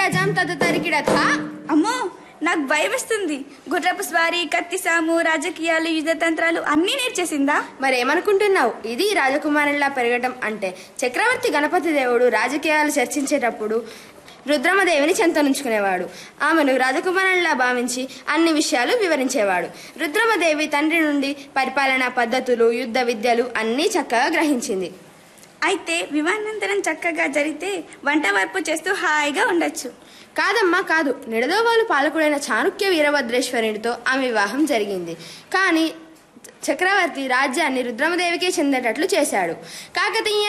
తరికిడజం తదు తరికిడథ అమ్మో నాకు భయం వస్తుంది గుర్రపు స్వారీ కత్తి సాము రాజకీయాలు యుద్ధ తంత్రాలు అన్నీ నేర్చేసిందా మరేమనుకుంటున్నావు ఇది రాజకుమారులా పెరగటం అంటే చక్రవర్తి గణపతి దేవుడు రాజకీయాలు చర్చించేటప్పుడు రుద్రమదేవిని చెంతనుంచుకునేవాడు ఆమెను రాజకుమారులా భావించి అన్ని విషయాలు వివరించేవాడు రుద్రమదేవి తండ్రి నుండి పరిపాలనా పద్ధతులు యుద్ధ విద్యలు అన్నీ చక్కగా గ్రహించింది అయితే వివాహానంతరం చక్కగా జరిగితే వంట వార్పు చేస్తూ హాయిగా ఉండొచ్చు కాదమ్మా కాదు నిడదోవాలు పాలకుడైన చాణుక్య వీరభద్రేశ్వరునితో ఆమె వివాహం జరిగింది కానీ చక్రవర్తి రాజ్యాన్ని రుద్రమదేవికే చెందేటట్లు చేశాడు కాకతీయ